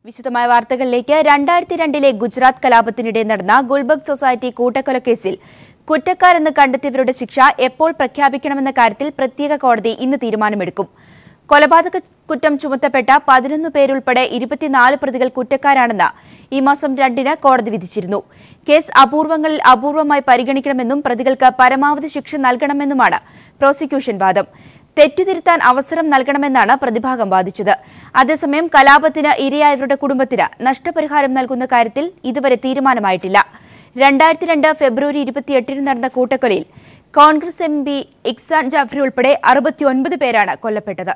വിശദമായ വാർത്തകളിലേക്ക് രണ്ടായിരത്തി രണ്ടിലെ ഗുജറാത്ത് കലാപത്തിനിടെ നടന്ന ഗുൽബർഗ് സൊസൈറ്റി കൂട്ടക്കൊലക്കേസിൽ കുറ്റക്കാരെന്ന് കണ്ടെത്തിയവരുടെ ശിക്ഷ എപ്പോൾ പ്രഖ്യാപിക്കണമെന്ന കാര്യത്തിൽ പ്രത്യേക കോടതി ഇന്ന് തീരുമാനമെടുക്കും കൊലപാതക കുറ്റം ചുമത്തപ്പെട്ട പതിനൊന്ന് പേരുൾപ്പെടെ ഇരുപത്തിനാല് പ്രതികൾ കുറ്റക്കാരാണെന്ന് ഈ മാസം രണ്ടിന് കോടതി വിധിച്ചിരുന്നു കേസ് അപൂർവങ്ങളിൽ അപൂർവമായി പരിഗണിക്കണമെന്നും പ്രതികൾക്ക് പരമാവധി ശിക്ഷ നൽകണമെന്നുമാണ് പ്രോസിക്യൂഷൻ വാദം തെറ്റുതിരുത്താൻ അവസരം നൽകണമെന്നാണ് പ്രതിഭാഗം വാദിച്ചത് അതേസമയം കലാപത്തിന് ഇരയായവരുടെ കുടുംബത്തിന് നഷ്ടപരിഹാരം നൽകുന്ന കാര്യത്തിൽ ഇതുവരെ തീരുമാനമായിട്ടില്ല രണ്ടായിരത്തി രണ്ട് ഫെബ്രുവരി ഇരുപത്തിയെട്ടിന് നടന്ന കൂട്ടക്കൊലയിൽ കോൺഗ്രസ് എം പി ഇക്സാൻ ജാഫറി ഉൾപ്പെടെ അറുപത്തിയൊൻപത് പേരാണ് കൊല്ലപ്പെട്ടത്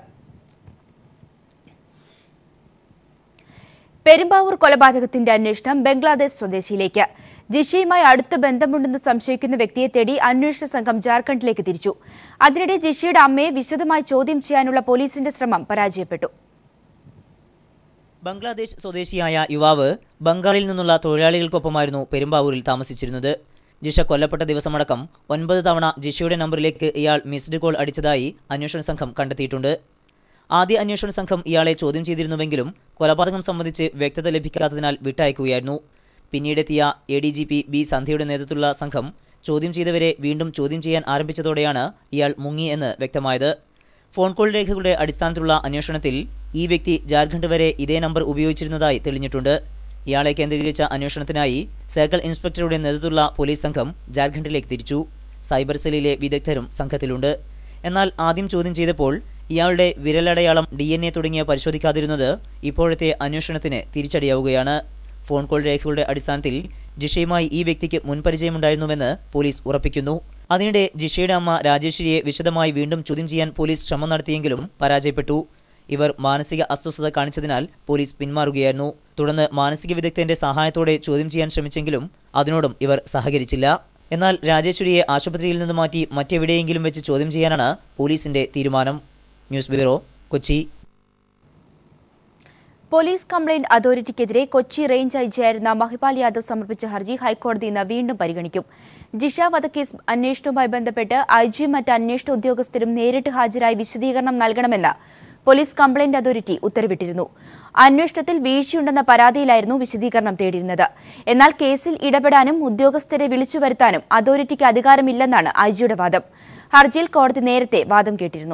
പെരുമ്പാവൂർ കൊലപാതകത്തിന്റെ അന്വേഷണം ബംഗ്ലാദേശ് സ്വദേശിയിലേക്ക് ജിഷയുമായി അടുത്ത ബന്ധമുണ്ടെന്ന് സംശയിക്കുന്ന വ്യക്തിയെ തേടി അന്വേഷണ സംഘം ജാർഖണ്ഡിലേക്ക് തിരിച്ചു അതിനിടെ ജിഷയുടെ അമ്മയെ വിശദമായി ചോദ്യം ചെയ്യാനുള്ള പോലീസിന്റെ ശ്രമം പരാജയപ്പെട്ടു ബംഗ്ലാദേശ് സ്വദേശിയായ യുവാവ് ബംഗാളിൽ നിന്നുള്ള തൊഴിലാളികൾക്കൊപ്പമായിരുന്നു പെരുമ്പാവൂരിൽ താമസിച്ചിരുന്നത് ജിഷ കൊല്ലപ്പെട്ട ദിവസമടക്കം ഒൻപത് തവണ ജിഷയുടെ നമ്പറിലേക്ക് ഇയാൾ മിസ്ഡ് കോൾ അടിച്ചതായി അന്വേഷണ സംഘം കണ്ടെത്തിയിട്ടുണ്ട് ആദ്യ അന്വേഷണ സംഘം ഇയാളെ ചോദ്യം ചെയ്തിരുന്നുവെങ്കിലും കൊലപാതകം സംബന്ധിച്ച് വ്യക്തത ലഭിക്കാത്തതിനാൽ വിട്ടയക്കുകയായിരുന്നു പിന്നീടെത്തിയ A D G P B സന്ധ്യയുടെ നേതൃത്വത്തിലുള്ള സംഘം ചോദ്യം ചെയ്തവരെ വീണ്ടും ചോദ്യം ചെയ്യാൻ ആരംഭിച്ചതോടെയാണ് ഇയാൾ മുങ്ങി എന്ന് വ്യക്തമായത് ഫോൺ കോൾ രേഖകളുടെ അടിസ്ഥാനത്തിലുള്ള അന്വേഷണത്തിൽ ഈ വ്യക്തി ജാർഖണ്ഡ് വരെ ഇതേ നമ്പർ ഉപയോഗിച്ചിരുന്നതായി തെളിഞ്ഞിട്ടുണ്ട് ഇയാളെ കേന്ദ്രീകരിച്ച അന്വേഷണത്തിനായി സർക്കിൾ ഇൻസ്പെക്ടറുടെ നേതൃത്വത്തിലുള്ള പോലീസ് സംഘം ജാർഖണ്ഡിലേക്ക് തിരിച്ചു സൈബർ സെല്ലിലെ വിദഗ്ധരും സംഘത്തിലുണ്ട് എന്നാൽ ആദ്യം ചോദ്യം ചെയ്തപ്പോൾ ഇയാളുടെ വിരലടയാളം ഡി എൻ എ തുടങ്ങിയ പരിശോധിക്കാതിരുന്നത് ഇപ്പോഴത്തെ അന്വേഷണത്തിന് തിരിച്ചടിയാവുകയാണ് ഫോൺ കോൾ രേഖകളുടെ അടിസ്ഥാനത്തിൽ ജിഷയുമായി ഈ വ്യക്തിക്ക് മുൻപരിചയമുണ്ടായിരുന്നുവെന്ന് പോലീസ് ഉറപ്പിക്കുന്നു അതിനിടെ ജിഷയുടെ അമ്മ രാജേശ്വരിയെ വിശദമായി വീണ്ടും ചോദ്യം ചെയ്യാൻ പോലീസ് ശ്രമം നടത്തിയെങ്കിലും പരാജയപ്പെട്ടു ഇവർ മാനസിക അസ്വസ്ഥത കാണിച്ചതിനാൽ പോലീസ് പിന്മാറുകയായിരുന്നു തുടർന്ന് മാനസിക വിദഗ്ധന്റെ സഹായത്തോടെ ചോദ്യം ചെയ്യാൻ ശ്രമിച്ചെങ്കിലും അതിനോടും ഇവർ സഹകരിച്ചില്ല എന്നാൽ രാജേശ്വരിയെ ആശുപത്രിയിൽ നിന്ന് മാറ്റി മറ്റെവിടെയെങ്കിലും വെച്ച് ചോദ്യം ചെയ്യാനാണ് പോലീസിന്റെ തീരുമാനം news bureau Kochi police complaint അതോറിറ്റിക്കെതിരെ കൊച്ചി റേഞ്ച് ഐജിയായിരുന്ന മഹിപാൽ യാദവ് സമർപ്പിച്ച ഹർജി ഹൈക്കോടതി ഇന്ന് വീണ്ടും പരിഗണിക്കും ജിഷ വധക്കേസ് അന്വേഷണവുമായി ബന്ധപ്പെട്ട് ഐജിയും മറ്റ് അന്വേഷണ ഉദ്യോഗസ്ഥരും നേരിട്ട് ഹാജരായി വിശദീകരണം നൽകണമെന്ന് പോലീസ് കംപ്ലയിന്റ് അതോറിറ്റി ഉത്തരവിട്ടിരുന്നു അന്വേഷണത്തിൽ വീഴ്ചയുണ്ടെന്ന പരാതിയിലായിരുന്നു വിശദീകരണം തേടിയിരുന്നത് എന്നാൽ കേസിൽ ഇടപെടാനും ഉദ്യോഗസ്ഥരെ വിളിച്ചു വരുത്താനും അതോറിറ്റിക്ക് അധികാരമില്ലെന്നാണ് ഐജിയുടെ വാദം ഹർജിയിൽ കോടതി നേരത്തെ വാദം കേട്ടിരുന്നു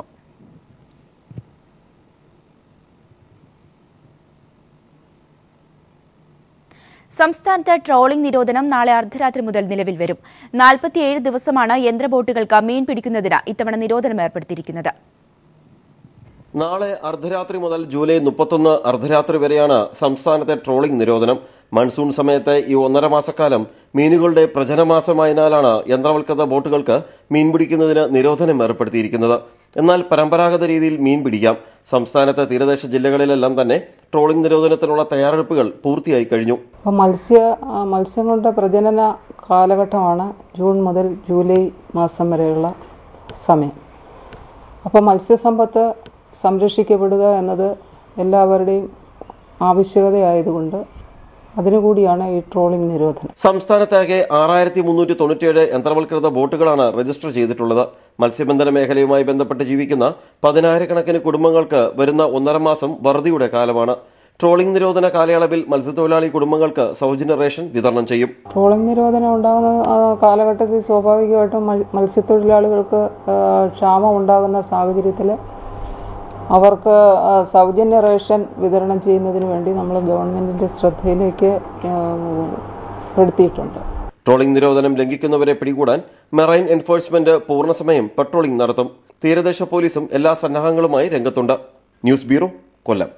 സംസ്ഥാനത്ത് ട്രോളിംഗ് നിരോധനം നാളെ അർദ്ധരാത്രി മുതൽ നിലവിൽ വരും നാൽപ്പത്തിയേഴ് ദിവസമാണ് യന്ത്രബോട്ടുകൾക്ക് മീൻ പിടിക്കുന്നതിന് ഇത്തവണ നിരോധനം ഏർപ്പെടുത്തിയിരിക്കുന്നത് നാളെ അർദ്ധരാത്രി മുതൽ ജൂലൈ മുപ്പത്തൊന്ന് അർദ്ധരാത്രി വരെയാണ് സംസ്ഥാനത്തെ ട്രോളിംഗ് നിരോധനം മൺസൂൺ സമയത്തെ ഈ ഒന്നര മാസക്കാലം മീനുകളുടെ പ്രജനമാസമായതിനാലാണ് യന്ത്രവൽകൃത ബോട്ടുകൾക്ക് മീൻ പിടിക്കുന്നതിന് നിരോധനം ഏർപ്പെടുത്തിയിരിക്കുന്നത് എന്നാൽ പരമ്പരാഗത രീതിയിൽ മീൻ പിടിക്കാം സംസ്ഥാനത്തെ തീരദേശ ജില്ലകളിലെല്ലാം തന്നെ ട്രോളിംഗ് നിരോധനത്തിനുള്ള തയ്യാറെടുപ്പുകൾ പൂർത്തിയായി കഴിഞ്ഞു അപ്പോൾ മത്സ്യ ആ, മത്സ്യങ്ങളുടെ പ്രജനന കാലഘട്ടമാണ് ജൂൺ മുതൽ ജൂലൈ മാസം വരെയുള്ള സമയം അപ്പോൾ മത്സ്യസമ്പത്ത് സംരക്ഷിക്കപ്പെടുക എന്നത് എല്ലാവരുടെയും ആവശ്യകതയായതുകൊണ്ട് അതിനുകൂടിയാണ് ഈ ട്രോളിംഗ് നിരോധനം സംസ്ഥാനത്താകെ ആറായിരത്തി മുന്നൂറ്റി തൊണ്ണൂറ്റിയേഴ് യന്ത്രവൽകൃത ബോട്ടുകളാണ് രജിസ്റ്റർ ചെയ്തിട്ടുള്ളത് മത്സ്യബന്ധന മേഖലയുമായി ബന്ധപ്പെട്ട് ജീവിക്കുന്ന പതിനായിരക്കണക്കിന് കുടുംബങ്ങൾക്ക് വരുന്ന ഒന്നര മാസം വറുതിയുടെ കാലമാണ് ട്രോളിംഗ് നിരോധന കാലയളവിൽ മത്സ്യത്തൊഴിലാളി കുടുംബങ്ങൾക്ക് സൗജന്യ റേഷൻ വിതരണം ചെയ്യും ട്രോളിംഗ് നിരോധനം ഉണ്ടാകുന്ന ആ, കാലഘട്ടത്തിൽ സ്വാഭാവികമായിട്ടും മൽ- മത്സ്യത്തൊഴിലാളികൾക്ക് ആ, ക്ഷാമം ഉണ്ടാകുന്ന സാഹചര്യത്തിൽ അവർക്ക് ആ, സൗജന്യ റേഷൻ വിതരണം ചെയ്യുന്നതിന് വേണ്ടി നമ്മൾ ഗവൺമെൻറ്റിൻ്റെ ശ്രദ്ധയിലേക്ക് ആ, പെടുത്തിയിട്ടുണ്ട് ട്രോളിംഗ് നിരോധനം ലംഘിക്കുന്നവരെ പിടികൂടാൻ മെറൈൻ എൻഫോഴ്സ്മെന്റ് പൂർണ്ണസമയം പട്രോളിംഗ് നടത്തും തീരദേശ പോലീസും എല്ലാ സന്നാഹങ്ങളുമായി രംഗത്തുണ്ട് ന്യൂസ് ബ്യൂറോ കൊല്ലം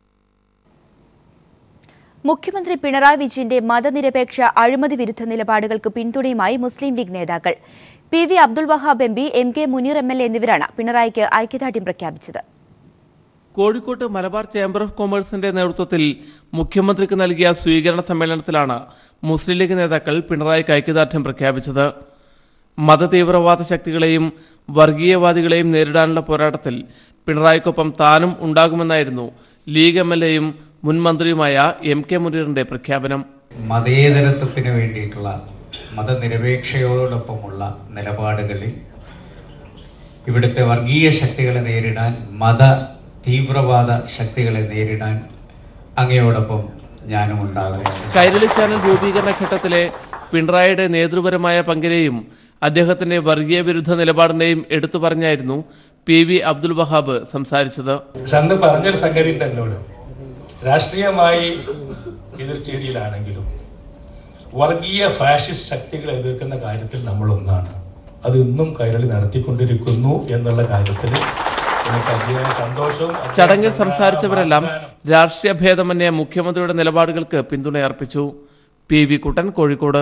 മുഖ്യമന്ത്രി പിണറായി വിജയന്റെ മതനിരപേക്ഷ അഴിമതി വിരുദ്ധ നിലപാടുകൾക്ക് പിന്തുണയുമായി മുസ്ലിം ലീഗ് നേതാക്കൾ P V Abdul Wahab M P M K Muneer M L A എന്നിവരാണ് പിണറായിക്ക് ഐക്യദാർഢ്യം പ്രഖ്യാപിച്ചത് കോഴിക്കോട്ട് മലബാർ ചേംബർ ഓഫ് കൊമേഴ്സിന്റെ നേതൃത്വത്തിൽ മുഖ്യമന്ത്രിക്ക് നൽകിയ സ്വീകരണ സമ്മേളനത്തിലാണ് മുസ്ലിം ലീഗ് നേതാക്കൾ പിണറായിക്ക് ഐക്യദാർഢ്യം പ്രഖ്യാപിച്ചത് മതതീവ്രവാദ ശക്തികളെയും വർഗീയവാദികളെയും നേരിടാനുള്ള പോരാട്ടത്തിൽ പിണറായിക്കൊപ്പം താനും ഉണ്ടാകുമെന്നായിരുന്നു ലീഗ് എം എൽ എയും മുൻ മന്ത്രിയുമായ എം കെ മുനീറിന്റെ പ്രഖ്യാപനം മതേതരത്വത്തിന് വേണ്ടിയിട്ടുള്ള മതനിരപേക്ഷയോടൊപ്പമുള്ള നിലപാടുകളിൽ ഇവിടുത്തെ വർഗീയ ശക്തികളെ നേരിടാൻ മത തീവ്രവാദ ശക്തികളെ നേരിടാൻ അങ്ങയോടൊപ്പം ഞാനും ഉണ്ടാകുകയാണ് കൈരളി ചാനൽ രൂപീകരണ ഘട്ടത്തിലെ പിണറായിയുടെ നേതൃപരമായ പങ്കിനെയും അദ്ദേഹത്തിന്റെ വർഗീയ വിരുദ്ധ നിലപാടിനെയും എടുത്തു പറഞ്ഞായിരുന്നു പി വി അബ്ദുൽ വഹാബ് സംസാരിച്ചത് പക്ഷെ അന്ന് പറഞ്ഞൊരു സംഗതി ഉണ്ട് എന്നോട് രാഷ്ട്രീയമായി എതിർചേരിയിലാണെങ്കിലും വർഗീയ ഫാഷിസ്റ്റ് ശക്തികളെ എതിർക്കുന്ന കാര്യത്തിൽ നമ്മൾ ഒന്നാണ് അത് ഇന്നും കൈരളി നടത്തിക്കൊണ്ടിരിക്കുന്നു എന്നുള്ള കാര്യത്തിൽ എനിക്ക് അതിയായ സന്തോഷവും അതിയായ ചടങ്ങിൽ സംസാരിച്ചവരെല്ലാം രാഷ്ട്രീയ ഭേദമന്യേ മുഖ്യമന്ത്രിയുടെ നിലപാടുകൾക്ക് പിന്തുണയർപ്പിച്ചു പി വി കുട്ടൻ കോഴിക്കോട്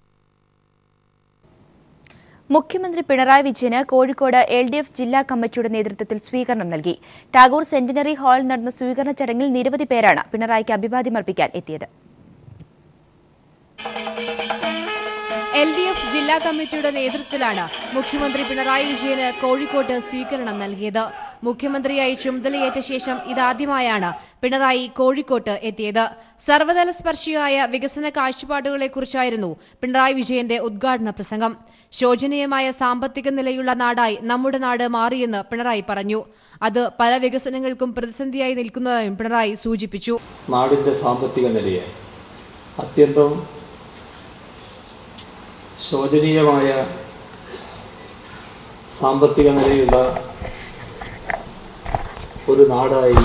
മുഖ്യമന്ത്രി പിണറായി വിജയന് കോഴിക്കോട് എൽ ഡി എഫ് ജില്ലാ കമ്മിറ്റിയുടെ നേതൃത്വത്തിൽ സ്വീകരണം നൽകി ടാഗോർ സെന്റിനറി ഹാളിൽ നടന്ന സ്വീകരണ ചടങ്ങിൽ നിരവധി പേരാണ് പിണറായിക്ക് അഭിവാദ്യമർപ്പിക്കാൻ എത്തിയത് എൽ ഡി എഫ് ജില്ലാ കമ്മിറ്റിയുടെ നേതൃത്വത്തിലാണ് മുഖ്യമന്ത്രി പിണറായി വിജയന് കോഴിക്കോട്ട് സ്വീകരണം നൽകിയത് മുഖ്യമന്ത്രിയായി ചുമതലയേറ്റ ശേഷം ഇതാദ്യമായാണ് പിണറായി കോഴിക്കോട്ട് എത്തിയത് സർവതല സ്പർശിയായ വികസന കാഴ്ചപ്പാടുകളെക്കുറിച്ചായിരുന്നു പിണറായി വിജയന്റെ ഉദ്ഘാടന പ്രസംഗം ശോചനീയമായ സാമ്പത്തിക നിലയുള്ള നാടായി നമ്മുടെ നാട് മാറിയെന്ന് പിണറായി പറഞ്ഞു അത് പല വികസനങ്ങൾക്കും പ്രതിസന്ധിയായി നിൽക്കുന്നതായും പിണറായി സൂചിപ്പിച്ചു നാടിൻ്റെ സാമ്പത്തിക നിലയെ അത്യന്തം ശോചനീയമായ സാമ്പത്തിക നിലയുള്ള ഒരു നാടായി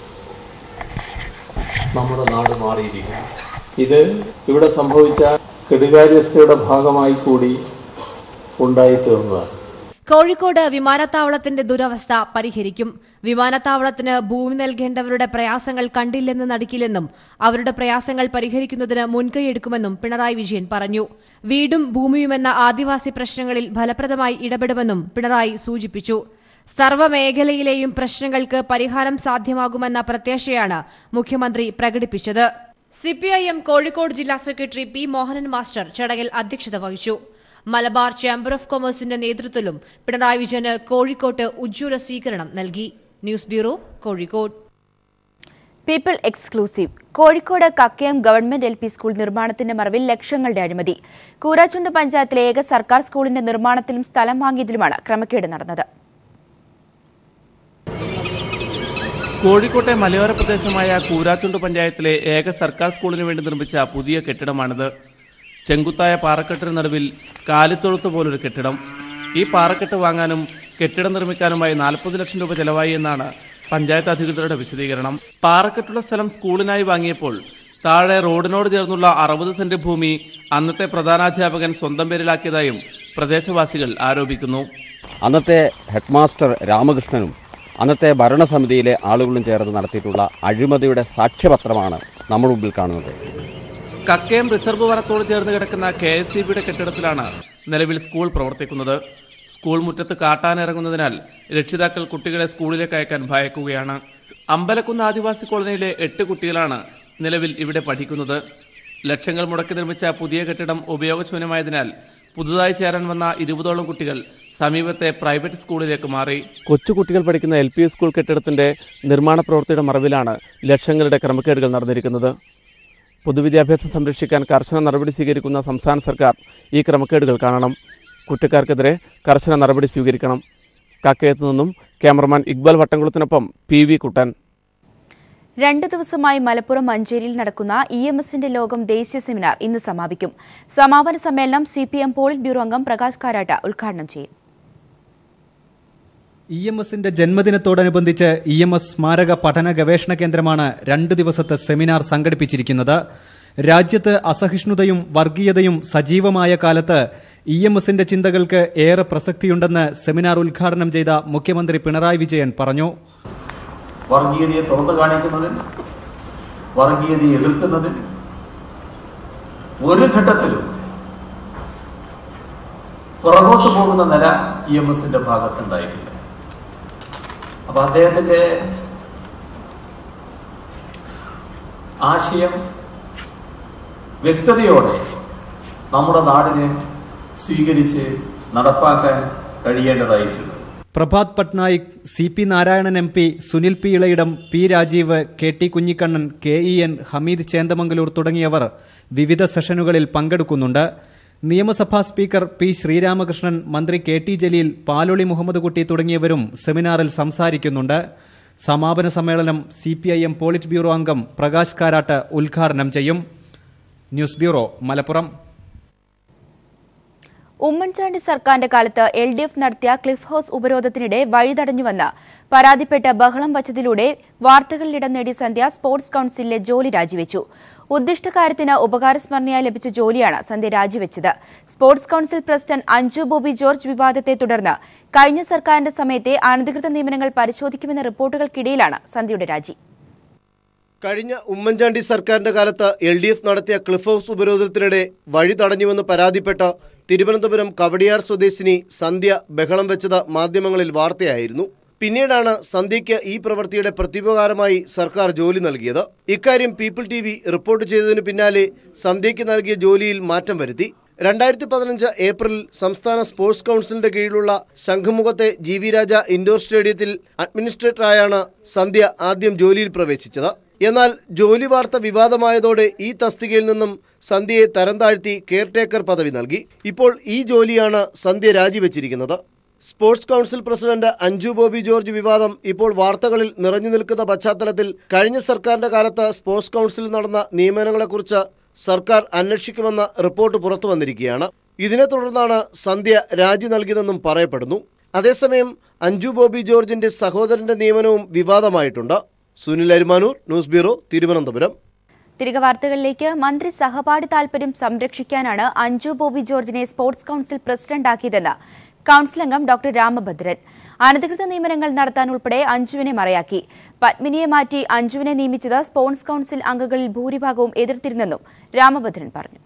നമ്മുടെ നാട് മാറിയിരിക്കുന്നു ഇത് ഇവിടെ സംഭവിച്ച കെടുകാര്യസ്ഥയുടെ ഭാഗമായി കൂടി ഉണ്ടായിത്തീർന്നതാണ് കോഴിക്കോട് വിമാനത്താവളത്തിന്റെ ദുരവസ്ഥ പരിഹരിക്കും വിമാനത്താവളത്തിന് ഭൂമി നൽകേണ്ടവരുടെ പ്രയാസങ്ങൾ കണ്ടില്ലെന്ന് നടിക്കില്ലെന്നും അവരുടെ പ്രയാസങ്ങൾ പരിഹരിക്കുന്നതിന് മുൻകൈയെടുക്കുമെന്നും പിണറായി വിജയൻ പറഞ്ഞു വീടും ഭൂമിയുമെന്ന ആദിവാസി പ്രശ്നങ്ങളിൽ ഫലപ്രദമായി ഇടപെടുമെന്നും പിണറായി സൂചിപ്പിച്ചു സർവ്വമേഖലയിലെയും പ്രശ്നങ്ങൾക്ക് പരിഹാരം സാധ്യമാകുമെന്ന പ്രത്യാശയാണ് മുഖ്യമന്ത്രി പ്രകടിപ്പിച്ചത് സിപിഐഎം കോഴിക്കോട് ജില്ലാ സെക്രട്ടറി പി മോഹനൻ മാസ്റ്റർ ചടങ്ങിൽ അധ്യക്ഷത വഹിച്ചു മലബാർ ചേംബർ ഓഫ് കൊമേഴ്സിന്റെ നേതൃത്വത്തിലും പിണറായി വിജയന് കോഴിക്കോട്ട് ഉജ്ജ്വല സ്വീകരണം നൽകി news bureau Kozhikode people exclusive Kozhikode Kakkayam government L P school നിർമ്മാണത്തിന്റെ മറവിൽ ലക്ഷങ്ങളുടെ അഴിമതി കൂരാച്ചുണ്ട് പഞ്ചായത്തിലെ ഏക സർക്കാർ സ്കൂളിന്റെ നിർമ്മാണത്തിലും സ്ഥലം വാങ്ങിയതിലുമാണ് ക്രമക്കേട് നടന്നത് കോഴിക്കോട്ടെ മലയോര പ്രദേശമായ കൂരാത്തുണ്ട് പഞ്ചായത്തിലെ ഏക സർക്കാർ സ്കൂളിന് വേണ്ടി നിർമ്മിച്ച പുതിയ കെട്ടിടമാണിത് ചെങ്കുത്തായ പാറക്കെട്ടിന് നടുവിൽ കാലിത്തൊഴുത്ത് പോലൊരു കെട്ടിടം ഈ പാറക്കെട്ട് വാങ്ങാനും കെട്ടിടം നിർമ്മിക്കാനുമായി നാൽപ്പത് ലക്ഷം രൂപ ചെലവായി എന്നാണ് പഞ്ചായത്ത് അധികൃതരുടെ വിശദീകരണം പാറക്കെട്ടുള്ള സ്ഥലം സ്കൂളിനായി വാങ്ങിയപ്പോൾ താഴെ റോഡിനോട് ചേർന്നുള്ള അറുപത് സെന്റ് ഭൂമി അന്നത്തെ പ്രധാനാധ്യാപകൻ സ്വന്തം പേരിലാക്കിയതായും പ്രദേശവാസികൾ ആരോപിക്കുന്നു അന്നത്തെ ഹെഡ്മാസ്റ്റർ രാമകൃഷ്ണനും അന്നത്തെ ഭരണസമിതിയിലെ ആളുകളും ചേർന്ന് നടത്തിയിട്ടുള്ള അഴിമതിയുടെ സാക്ഷ്യപത്രമാണ് നമ്മുടെ മുമ്പിൽ കാണുന്നത് കക്കയം റിസർവ് വനത്തോട് ചേർന്ന് കിടക്കുന്ന കെ എസ് സി ബിയുടെ കെട്ടിടത്തിലാണ് നിലവിൽ സ്കൂൾ പ്രവർത്തിക്കുന്നത് സ്കൂൾ മുറ്റത്ത് കാട്ടാനിറങ്ങുന്നതിനാൽ രക്ഷിതാക്കൾ കുട്ടികളെ സ്കൂളിലേക്ക് അയക്കാൻ ഭയക്കുകയാണ് അമ്പലക്കുന്ന് ആദിവാസി കോളനിയിലെ എട്ട് കുട്ടികളാണ് നിലവിൽ ഇവിടെ പഠിക്കുന്നത് ലക്ഷങ്ങൾ മുടക്കി നിർമ്മിച്ച പുതിയ കെട്ടിടം ഉപയോഗശൂന്യമായതിനാൽ പുതുതായി ചേരാൻ വന്ന ഇരുപതോളം കുട്ടികൾ സമീപത്തെ പ്രൈവറ്റ് സ്കൂളിലേക്ക് മാറി കൊച്ചുകുട്ടികൾ പഠിക്കുന്ന എൽ പി സ്കൂൾ കെട്ടിടത്തിന്റെ നിർമ്മാണ പ്രവൃത്തിയുടെ മറവിലാണ് ലക്ഷങ്ങളുടെ ക്രമക്കേടുകൾ നടന്നിരിക്കുന്നത് പൊതുവിദ്യാഭ്യാസം സംരക്ഷിക്കാൻ കർശന നടപടി സ്വീകരിക്കുന്ന സംസ്ഥാന സർക്കാർ ഈ ക്രമക്കേടുകൾ കാണണം കുറ്റക്കാർക്കെതിരെ കർശന നടപടി സ്വീകരിക്കണം കക്കയത്തു നിന്നും ക്യാമറമാൻ ഇക്ബാൽ വട്ടംകുളത്തിനൊപ്പം പി വി കുട്ടൻ രണ്ട് ദിവസമായി മലപ്പുറം മഞ്ചേരിയിൽ നടക്കുന്ന ഇ എം എസിന്റെ ലോകം ദേശീയ സെമിനാർ ഇന്ന് സമാപിക്കും സമാപന സമ്മേളനം C P M polit bureau അംഗം പ്രകാശ് കാരാട്ട് ഉദ്ഘാടനം ചെയ്യും ഇ എം എസിന്റെ ജന്മദിനത്തോടനുബന്ധിച്ച് ഇ എം എസ് സ്മാരക പഠന ഗവേഷണ കേന്ദ്രമാണ് രണ്ട് ദിവസത്തെ സെമിനാർ സംഘടിപ്പിച്ചിരിക്കുന്നത് രാജ്യത്ത് അസഹിഷ്ണുതയും വർഗീയതയും സജീവമായ കാലത്ത് ഇ എം എസിന്റെ ചിന്തകൾക്ക് ഏറെ പ്രസക്തിയുണ്ടെന്ന് സെമിനാർ ഉദ്ഘാടനം ചെയ്ത മുഖ്യമന്ത്രി പിണറായി വിജയൻ പറഞ്ഞു വർഗീയതയെ തുറന്നു കാണിക്കുന്നതിന് വർഗീയതയെ എതിർക്കുന്നതിന് ഒരു ഘട്ടത്തിലും പുറകോട്ട് പോകുന്ന നില ഇ എം എസിന്റെ ഭാഗത്തുണ്ടായിട്ടില്ല അപ്പൊ അദ്ദേഹത്തിന്റെ ആശയം വ്യക്തതയോടെ നമ്മുടെ നാടിനെ സ്വീകരിച്ച് നടപ്പാക്കാൻ കഴിയേണ്ടതായിട്ടുണ്ട് Prabhat Patnaik C P Narayanan M P Sunil P Ilayidam P Rajeev K T Kunhikannan K E N Hameed Chendamangalur തുടങ്ങിയവർ വിവിധ സെഷനുകളിൽ പങ്കെടുക്കുന്നുണ്ട് നിയമസഭാ സ്പീക്കർ പി ശ്രീരാമകൃഷ്ണൻ മന്ത്രി കെ ടി ജലീൽ പാലൊളി മുഹമ്മദ് കുട്ടി തുടങ്ങിയവരും സെമിനാറിൽ സംസാരിക്കുന്നുണ്ട് സമാപന സമ്മേളനം C P I M polit bureau അംഗം പ്രകാശ് കാരാട്ട് ഉദ്ഘാടനം ചെയ്യും ന്യൂസ് ബ്യൂറോ മലപ്പുറം ഉമ്മൻചാണ്ടി സർക്കാരിന്റെ കാലത്ത് എൽ ഡി എഫ് നടത്തിയ ക്ലിഫ് ഹൌസ് ഉപരോധത്തിനിടെ വഴിതടഞ്ഞുവെന്ന് പരാതിപ്പെട്ട് ബഹളം വച്ചതിലൂടെ വാർത്തകളിലിടം നേടിയ സന്ധ്യ സ്പോർട്സ് കൌൺസിലിലെ ജോലി രാജിവെച്ചു ഉദ്ദിഷ്ട കാര്യത്തിന് ഉപകാരസ്മരണയായി ലഭിച്ച ജോലിയാണ് സന്ധ്യ രാജിവെച്ചത് sports council president Anju Bobby George വിവാദത്തെ തുടർന്ന് കഴിഞ്ഞ സർക്കാരിന്റെ സമയത്തെ അനധികൃത നിയമനങ്ങൾ പരിശോധിക്കുമെന്ന റിപ്പോർട്ടുകൾക്കിടയിലാണ് സന്ധ്യയുടെ രാജി കഴിഞ്ഞ ഉമ്മൻചാണ്ടി സർക്കാരിന്റെ കാലത്ത് എൽ ഡി എഫ് നടത്തിയ ക്ലിഫ് ഹൌസ് ഉപരോധത്തിനിടെ വഴി തടഞ്ഞുവെന്ന് പരാതിപ്പെട്ട തിരുവനന്തപുരം കവടിയാർ സ്വദേശിനി സന്ധ്യ ബഹളം വെച്ചത് മാധ്യമങ്ങളിൽ വാർത്തയായിരുന്നു പിന്നീടാണ് സന്ധ്യയ്ക്ക് ഈ പ്രവൃത്തിയുടെ പ്രത്യുപകാരമായി സർക്കാർ ജോലി നൽകിയത് ഇക്കാര്യം പീപ്പിൾ ടി വി റിപ്പോർട്ട് ചെയ്തതിനു പിന്നാലെ സന്ധ്യയ്ക്ക് നൽകിയ ജോലിയിൽ മാറ്റം വരുത്തി രണ്ടായിരത്തി പതിനഞ്ച് ഏപ്രിലിൽ സംസ്ഥാന സ്പോർട്സ് കൗൺസിലിന്റെ കീഴിലുള്ള ശംഖുമുഖത്തെ ജി വി രാജ ഇൻഡോർ സ്റ്റേഡിയത്തിൽ അഡ്മിനിസ്ട്രേറ്ററായാണ് സന്ധ്യ ആദ്യം ജോലിയിൽ പ്രവേശിച്ചത് എന്നാൽ ജോലി വാർത്ത വിവാദമായതോടെ ഈ തസ്തികയിൽ നിന്നും സന്ധ്യയെ തരം താഴ്ത്തി കെയർടേക്കർ പദവി നൽകി ഇപ്പോൾ ഈ ജോലിയാണ് സന്ധ്യ രാജിവെച്ചിരിക്കുന്നത് sports council president Anju Bobby George വിവാദം ഇപ്പോൾ വാർത്തകളിൽ നിറഞ്ഞു നിൽക്കുന്ന പശ്ചാത്തലത്തിൽ കഴിഞ്ഞ സർക്കാരിന്റെ കാലത്ത് സ്പോർട്സ് കൗൺസിലിൽ നടന്ന നിയമനങ്ങളെക്കുറിച്ച് സർക്കാർ അന്വേഷിക്കുമെന്ന റിപ്പോർട്ട് പുറത്തു വന്നിരിക്കുകയാണ് ഇതിനെ തുടർന്നാണ് സന്ധ്യ രാജി നൽകിയതെന്നും പറയപ്പെടുന്നു അതേസമയം അഞ്ജു ബോബി ജോർജിന്റെ സഹോദരന്റെ നിയമനവും വിവാദമായിട്ടുണ്ട് സുനിൽ അരിമാനൂർ ന്യൂസ് ബ്യൂറോ തിരുവനന്തപുരം തിരികെ വാർത്തകളിലേക്ക് മന്ത്രി സഹപാഠി താൽപര്യം സംരക്ഷിക്കാനാണ് അഞ്ജു ബോബി ജോർജിനെ സ്പോർട്സ് കൌൺസിൽ പ്രസിഡന്റാക്കിയതെന്ന് കൌൺസിൽ അംഗം ഡോക്ടർ രാമഭദ്രൻ അനധികൃത നിയമനങ്ങൾ നടത്താൻ ഉൾപ്പെടെ അഞ്ജുവിനെ മറയാക്കി പത്മിനിയെ മാറ്റി അഞ്ജുവിനെ നിയമിച്ചത് സ്പോർട്സ് കൌൺസിൽ അംഗങ്ങളിൽ ഭൂരിഭാഗവും എതിർത്തിരുന്നെന്നും രാമഭദ്രൻ പറഞ്ഞു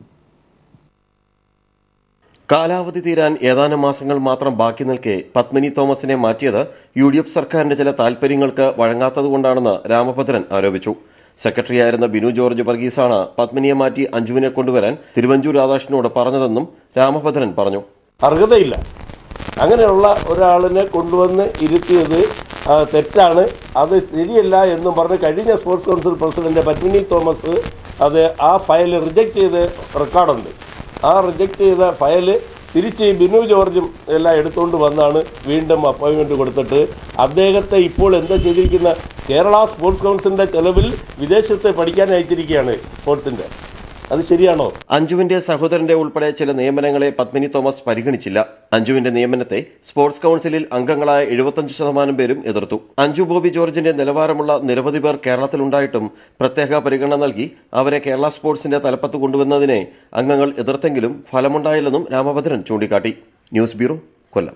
കാലാവധി തീരാൻ ഏതാനും മാസങ്ങൾ മാത്രം ബാക്കി നിൽക്കെ പത്മിനി തോമസിനെ മാറ്റിയത് യു ഡി എഫ് സർക്കാരിന്റെ ചില താൽപര്യങ്ങൾക്ക് വഴങ്ങാത്തതുകൊണ്ടാണെന്ന് രാമഭദ്രൻ ആരോപിച്ചു സെക്രട്ടറിയായിരുന്ന ബിനു ജോർജ് വർഗീസാണ് പത്മിനിയെ മാറ്റി അഞ്ജുവിനെ കൊണ്ടുവരാൻ തിരുവഞ്ചൂർ രാധാകൃഷ്ണനോട് പറഞ്ഞതെന്നും രാമഭദ്രൻ പറഞ്ഞു അർഹതയില്ല അങ്ങനെയുള്ള ഒരാളിനെ കൊണ്ടുവന്ന് ഇരുത്തിയത് ആ, തെറ്റാണ് അത് ശരിയല്ല എന്നും പറഞ്ഞ് കഴിഞ്ഞ sports council president Padmini Thomas അത് ആ ഫയൽ റിജക്റ്റ് ചെയ്ത് റെക്കോർഡുണ്ട് ആ റിജക്റ്റ് ചെയ്ത ഫയൽ തിരിച്ച് ഈ ബിനു ജോർജും എല്ലാം എടുത്തുകൊണ്ട് വന്നാണ് വീണ്ടും അപ്പോയിൻമെൻറ്റ് കൊടുത്തിട്ട് അദ്ദേഹത്തെ ഇപ്പോൾ എന്താ ചെയ്തിരിക്കുന്ന കേരള സ്പോർട്സ് കൗൺസിലിൻ്റെ ചെലവിൽ വിദേശത്ത് പഠിക്കാൻ അയച്ചിരിക്കുകയാണ് സ്പോർട്സിൻ്റെ അത് ശരിയാണോ അഞ്ജുവിന്റെ സഹോദരന്റെ ഉൾപ്പെടെ ചില നിയമനങ്ങളെ പത്മിനി തോമസ് പരിഗണിച്ചില്ല അഞ്ജുവിന്റെ നിയമനത്തെ സ്പോർട്സ് കൌൺസിലിൽ അംഗങ്ങളായ എഴുപത്തഞ്ച് ശതമാനം പേരും എതിർത്തു അഞ്ജു ബോബി ജോർജിന്റെ നിലവാരമുള്ള നിരവധി പേർ കേരളത്തിലുണ്ടായിട്ടും പ്രത്യേക പരിഗണന നൽകി അവരെ കേരള സ്പോർട്സിന്റെ തലപ്പത്ത് കൊണ്ടുവന്നതിനെ അംഗങ്ങൾ എതിർത്തെങ്കിലും ഫലമുണ്ടായില്ലെന്നും രാമഭദ്രൻ ചൂണ്ടിക്കാട്ടി ന്യൂസ് ബ്യൂറോ കൊല്ലം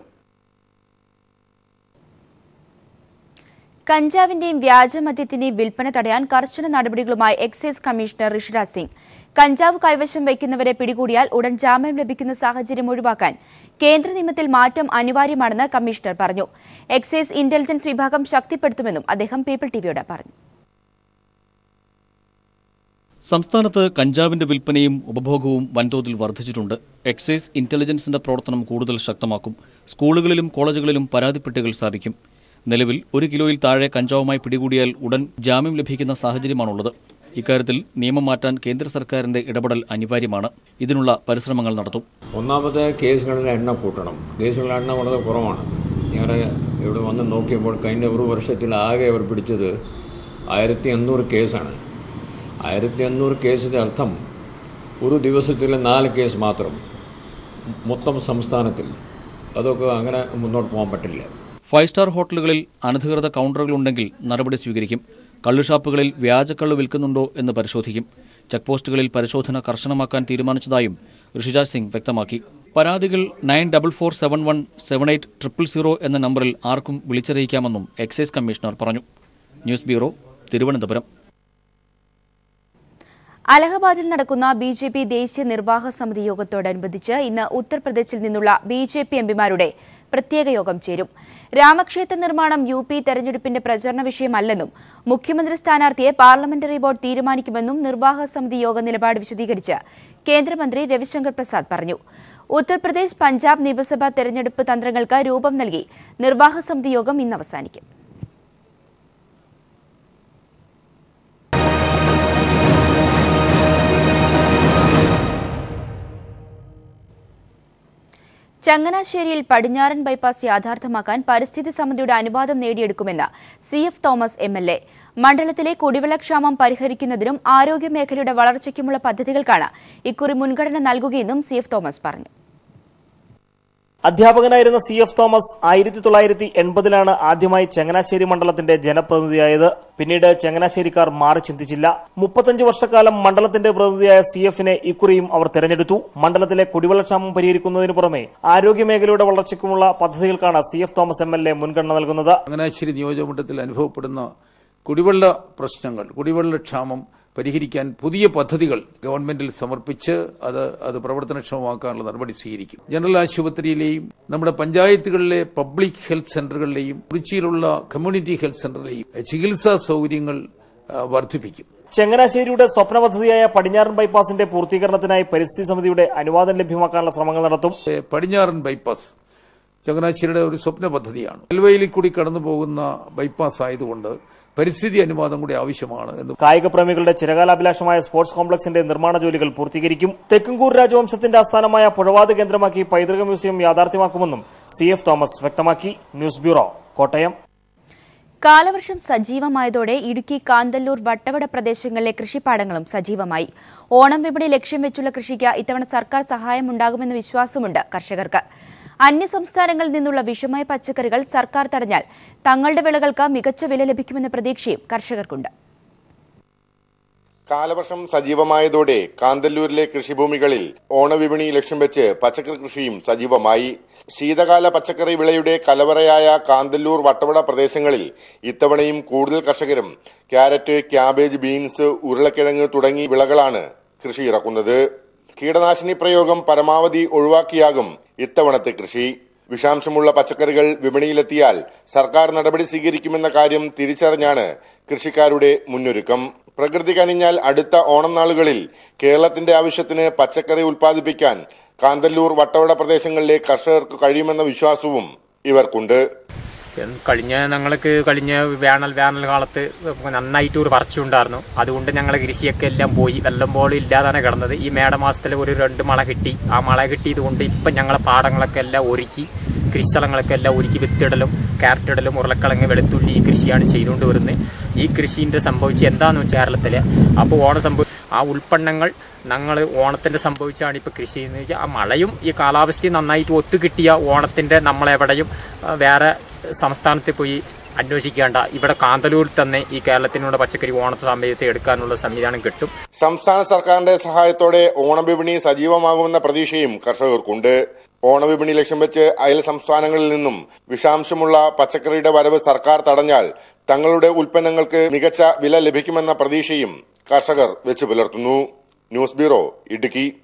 കഞ്ചാവിന്റെയും വ്യാജമദ്യത്തിന്റെയും വിൽപ്പന തടയാൻ കർശന നടപടികളുമായി എക്സൈസ് കമ്മീഷണർ ഋഷിരാജ് സിംഗ് കഞ്ചാവ് കൈവശം വയ്ക്കുന്നവരെ പിടികൂടിയാൽ ഉടൻ ജാമ്യം ലഭിക്കുന്ന സാഹചര്യം ഒഴിവാക്കാൻ കേന്ദ്ര നിയമത്തിൽ മാറ്റം അനിവാര്യമാണെന്ന് കമ്മീഷണർ പറഞ്ഞു എക്സൈസ് ഇന്റലിജൻസ് വിഭാഗം ശക്തിപ്പെടുത്തുമെന്നും അദ്ദേഹം പീപ്പിൾ ടിവിയോട് പറഞ്ഞു സംസ്ഥാനത്ത് കഞ്ചാവിന്റെ വിൽപ്പനയും ഉപഭോഗവും വൻതോതിൽ വർദ്ധിച്ചിട്ടുണ്ട് എക്സൈസ് ഇന്റലിജൻസിന്റെ പ്രവർത്തനം കൂടുതൽ ശക്തമാക്കും സ്കൂളുകളിലും കോളേജുകളിലും പരാതിപ്പെട്ടികൾ സ്ഥാപിക്കും നിലവിൽ ഒരു കിലോയിൽ താഴെ കഞ്ചാവുമായി പിടികൂടിയാൽ ഉടൻ ജാമ്യം ലഭിക്കുന്ന സാഹചര്യമാണുള്ളത് ഇക്കാര്യത്തിൽ നിയമം മാറ്റാൻ കേന്ദ്ര സർക്കാരിന്റെ ഇടപെടൽ അനിവാര്യമാണ് ഇതിനുള്ള പരിശ്രമങ്ങൾ നടത്തും ഒന്നാമത്തെ കേസുകളുടെ എണ്ണം കൂട്ടണം കേസുകളുടെ എണ്ണം വളരെ കുറവാണ് ഞാൻ ഇവിടെ വന്ന് നോക്കിയപ്പോൾ കഴിഞ്ഞ ഒരു വർഷത്തിൽ ആകെ അവർ പിടിച്ചത് ആയിരത്തി എണ്ണൂറ് കേസാണ് ആയിരത്തി എണ്ണൂറ് കേസിൻ്റെ അർത്ഥം ഒരു ദിവസത്തിലെ നാല് കേസ് മാത്രം മൊത്തം സംസ്ഥാനത്തിൽ അതൊക്കെ അങ്ങനെ മുന്നോട്ട് പോകാൻ പറ്റില്ല ഫൈവ് സ്റ്റാർ ഹോട്ടലുകളിൽ അനധികൃത കൗണ്ടറുകളുണ്ടെങ്കിൽ നടപടി സ്വീകരിക്കും കള്ളുഷാപ്പുകളിൽ വ്യാജക്കള്ള് വിൽക്കുന്നുണ്ടോ എന്ന് പരിശോധിക്കും ചെക്ക് പോസ്റ്റുകളിൽ പരിശോധന കർശനമാക്കാൻ തീരുമാനിച്ചതായും ഋഷിരാജ് സിംഗ് വ്യക്തമാക്കി പരാതികൾ nine double four seven one seven eight triple zero എന്ന നമ്പറിൽ ആർക്കും വിളിച്ചറിയിക്കാമെന്നും എക്സൈസ് കമ്മീഷണർ പറഞ്ഞു ന്യൂസ് ബ്യൂറോ തിരുവനന്തപുരം അലഹബാദിൽ നടക്കുന്ന ബി ജെ പി ദേശീയ നിർവാഹക സമിതി യോഗത്തോടനുബന്ധിച്ച് ഇന്ന് ഉത്തർപ്രദേശിൽ നിന്നുള്ള ബി ജെ പി എംപിമാരുടെ പ്രത്യേക യോഗം ചേരും രാമക്ഷേത്ര നിർമ്മാണം യു പി തെരഞ്ഞെടുപ്പിന്റെ പ്രചരണ വിഷയമല്ലെന്നും മുഖ്യമന്ത്രി സ്ഥാനാർത്ഥിയെ പാർലമെന്ററി ബോർഡ് തീരുമാനിക്കുമെന്നും നിർവാഹക സമിതി യോഗ നിലപാട് വിശദീകരിച്ച് കേന്ദ്രമന്ത്രി രവിശങ്കർ പ്രസാദ് പറഞ്ഞു ഉത്തർപ്രദേശ് പഞ്ചാബ് നിയമസഭാ തെരഞ്ഞെടുപ്പ് തന്ത്രങ്ങൾക്ക് രൂപം നൽകി നിർവാഹക സമിതി യോഗം ഇന്ന് അവസാനിക്കും ചങ്ങനാശ്ശേരിയിൽ പടിഞ്ഞാറൻ ബൈപ്പാസ് യാഥാർത്ഥ്യമാക്കാൻ പരിസ്ഥിതി സമിതിയുടെ അനുവാദം നേടിയെടുക്കുമെന്ന് C F Thomas M L A മണ്ഡലത്തിലെ കുടിവെള്ളക്ഷാമം പരിഹരിക്കുന്നതിനും ആരോഗ്യമേഖലയുടെ വളർച്ചയ്ക്കുമുള്ള പദ്ധതികൾക്കാണ് ഇക്കുറി മുൻഗണന നൽകുകയെന്നും സി എഫ് തോമസ് പറഞ്ഞു അധ്യാപകനായിരുന്ന സി എഫ് തോമസ് ആയിരത്തി തൊള്ളായിരത്തി എൺപതിലാണ് ആദ്യമായി ചങ്ങനാശ്ശേരി മണ്ഡലത്തിന്റെ ജനപ്രതിനിധിയായത് പിന്നീട് ചങ്ങനാശ്ശേരിക്കാർ മാറി ചിന്തിച്ചില്ല മുപ്പത്തഞ്ച് വർഷക്കാലം മണ്ഡലത്തിന്റെ പ്രതിനിധിയായ സി എഫിനെ ഇക്കുറിയും അവർ തെരഞ്ഞെടുത്തു മണ്ഡലത്തിലെ കുടിവെള്ളക്ഷാമം പരിഹരിക്കുന്നതിന് പുറമെ ആരോഗ്യമേഖലയുടെ വളർച്ചയ്ക്കുമുള്ള പദ്ധതികൾക്കാണ് C F Thomas M L A മുൻഗണന നൽകുന്നത് ചങ്ങനാശ്ശേരി നിയോജകമണ്ഡലത്തിൽ അനുഭവപ്പെടുന്ന കുടിവെള്ള പ്രശ്നങ്ങൾ കുടിവെള്ളക്ഷാമം പരിഹരിക്കാൻ പുതിയ പദ്ധതികൾ ഗവൺമെന്റിൽ സമർപ്പിച്ച് അത് അത് പ്രവർത്തനക്ഷമമാക്കാനുള്ള നടപടി സ്വീകരിക്കും ജനറൽ ആശുപത്രിയിലെയും നമ്മുടെ പഞ്ചായത്തുകളിലെ പബ്ലിക് ഹെൽത്ത് സെന്ററുകളിലെയും കുറിച്ചിയിലുള്ള കമ്മ്യൂണിറ്റി ഹെൽത്ത് സെന്ററിലെയും ചികിത്സാ സൗകര്യങ്ങൾ ആ, വർദ്ധിപ്പിക്കും ചങ്ങനാശ്ശേരിയുടെ സ്വപ്ന പദ്ധതിയായ പടിഞ്ഞാറൻ ബൈപ്പാസിന്റെ പൂർത്തീകരണത്തിനായി പരിസ്ഥിതി സമിതിയുടെ അനുവാദം ലഭ്യമാക്കാനുള്ള ശ്രമങ്ങൾ നടത്തും ഏ, പടിഞ്ഞാറൻ ബൈപ്പാസ് ചങ്ങനാശ്ശേരിയുടെ ഒരു സ്വപ്ന പദ്ധതിയാണ് റെയിൽവേയിൽ കൂടി കടന്നു പോകുന്ന ബൈപ്പാസ് ആയതുകൊണ്ട് പരിസ്ഥിതി അനുവാദം കൂടി ആവശ്യമാണ് എന്ന് കായിക പ്രേമികളുടെ ചിരകാലാഭിലാഷമായ സ്പോർട്സ് കോംപ്ലക്സിന്റെ നിർമ്മാണ ജോലികൾ പൂർത്തീകരിക്കും തെക്കുംകൂർ രാജവംശത്തിന്റെ ആസ്ഥാനമായ പുഴവാത് കേന്ദ്രമാക്കി പൈതൃക മ്യൂസിയം യാഥാർത്ഥ്യമാക്കുമെന്നും സി എഫ് തോമസ് വ്യക്തമാക്കി ന്യൂസ് ബ്യൂറോ കോട്ടയം കാലവർഷം സജീവമായതോടെ ഇടുക്കി കാന്തല്ലൂർ വട്ടവട പ്രദേശങ്ങളിലെ കൃഷിപ്പാടങ്ങളും സജീവമായി ഓണം വിപണി ലക്ഷ്യം വെച്ചുള്ള കൃഷിക്ക് ഇത്തവണ സർക്കാർ സഹായമുണ്ടാകുമെന്ന വിശ്വാസമുണ്ട് കർഷകർക്ക് അന്യസംസ്ഥാനങ്ങളിൽ നിന്നുള്ള വിഷമയ പച്ചക്കറികൾ സർക്കാർ തടഞ്ഞാൽ തങ്ങളുടെ വിളകൾക്ക് മികച്ച വില ലഭിക്കുമെന്ന പ്രതീക്ഷയും കർഷകർക്കുണ്ട് കാലവർഷം സജീവമായതോടെ കാന്തല്ലൂരിലെ കൃഷിഭൂമികളിൽ ഓണവിപണി ലക്ഷ്യം വെച്ച് പച്ചക്കറി കൃഷിയും സജീവമായി ശീതകാല പച്ചക്കറി വിളയുടെ കലവറയായ കാന്തല്ലൂർ വട്ടവട പ്രദേശങ്ങളിൽ ഇത്തവണയും കൂടുതൽ കർഷകരും ക്യാരറ്റ് ക്യാബേജ് ബീൻസ് ഉരുളക്കിഴങ്ങ് തുടങ്ങി വിളകളാണ് കൃഷി ഇറക്കുന്നത് കീടനാശിനി പ്രയോഗം പരമാവധി ഒഴിവാക്കിയാകും ഇത്തവണത്തെ കൃഷി വിഷാംശമുള്ള പച്ചക്കറികൾ വിപണിയിലെത്തിയാൽ സർക്കാർ നടപടി സ്വീകരിക്കുമെന്ന കാര്യം തിരിച്ചറിഞ്ഞാണ് കൃഷിക്കാരുടെ മുന്നൊരുക്കം പ്രകൃതി കനിഞ്ഞാൽ അടുത്ത ഓണം നാളുകളിൽ കേരളത്തിന്റെ ആവശ്യത്തിന് പച്ചക്കറി ഉൽപ്പാദിപ്പിക്കാൻ കാന്തല്ലൂർ വട്ടവട പ്രദേശങ്ങളിലെ കർഷകർക്ക് കഴിയുമെന്ന വിശ്വാസവും ഇവർക്കുണ്ട് കഴിഞ്ഞ ഞങ്ങൾക്ക് കഴിഞ്ഞ വേനൽ വേനൽ കാലത്ത് നന്നായിട്ട് ഒരു വരച്ചുണ്ടായിരുന്നു അതുകൊണ്ട് ഞങ്ങളെ കൃഷിയൊക്കെ എല്ലാം പോയി വെള്ളം പോലും ഇല്ലാതാണ് കിടന്നത് ഈ മേടമാസത്തിൽ ഒരു രണ്ട് മഴ കിട്ടി ആ മഴ കിട്ടിയത് കൊണ്ട് ഇപ്പം ഞങ്ങളെ പാടങ്ങളൊക്കെ എല്ലാം ഒരുക്കി കൃഷിസ്ഥലങ്ങളൊക്കെ എല്ലാം ഒരുക്കി വിത്തിടലും ക്യാരറ്റ് ഇടലും ഉരുളക്കിഴങ്ങ് വെളുത്തുള്ളി ഈ കൃഷിയാണ് ചെയ്തുകൊണ്ട് വരുന്നത് ഈ കൃഷിന്റെ സംഭവിച്ച് എന്താന്ന് വെച്ചാൽ കേരളത്തില് അപ്പോൾ ഓണം സംഭവി ആ ഉൽപ്പന്നങ്ങൾ ഞങ്ങൾ ഓണത്തിന്റെ സംഭവിച്ചാണ് ഇപ്പൊ കൃഷി ചെയ്യുന്നത് വെച്ചാൽ ആ മഴയും ഈ കാലാവസ്ഥയും നന്നായിട്ട് ഒത്തുകിട്ടിയ ഓണത്തിന്റെ നമ്മളെവിടെയും ആ, വേറെ സംസ്ഥാനത്ത് പോയി അന്വേഷിക്കേണ്ട ഇവിടെ കാന്തലൂരിൽ തന്നെ ഈ കേരളത്തിനുള്ള പച്ചക്കറി ഓണത്തെ സമയത്ത് എടുക്കാനുള്ള സംവിധാനം കിട്ടും സംസ്ഥാന സർക്കാരിന്റെ സഹായത്തോടെ ഓണവിപണി സജീവമാകുമെന്ന പ്രതീക്ഷയും കർഷകർക്കുണ്ട് ഓണവിപണി ലക്ഷ്യം വെച്ച് അയൽ സംസ്ഥാനങ്ങളിൽ നിന്നും വിഷാംശമുള്ള പച്ചക്കറിയുടെ വരവ് സർക്കാർ തടഞ്ഞാൽ തങ്ങളുടെ ഉൽപ്പന്നങ്ങൾക്ക് മികച്ച വില ലഭിക്കുമെന്ന പ്രതീക്ഷയും കർഷകർ വെച്ചു പുലർത്തുന്നു ന്യൂസ് ബ്യൂറോ ഇടുക്കി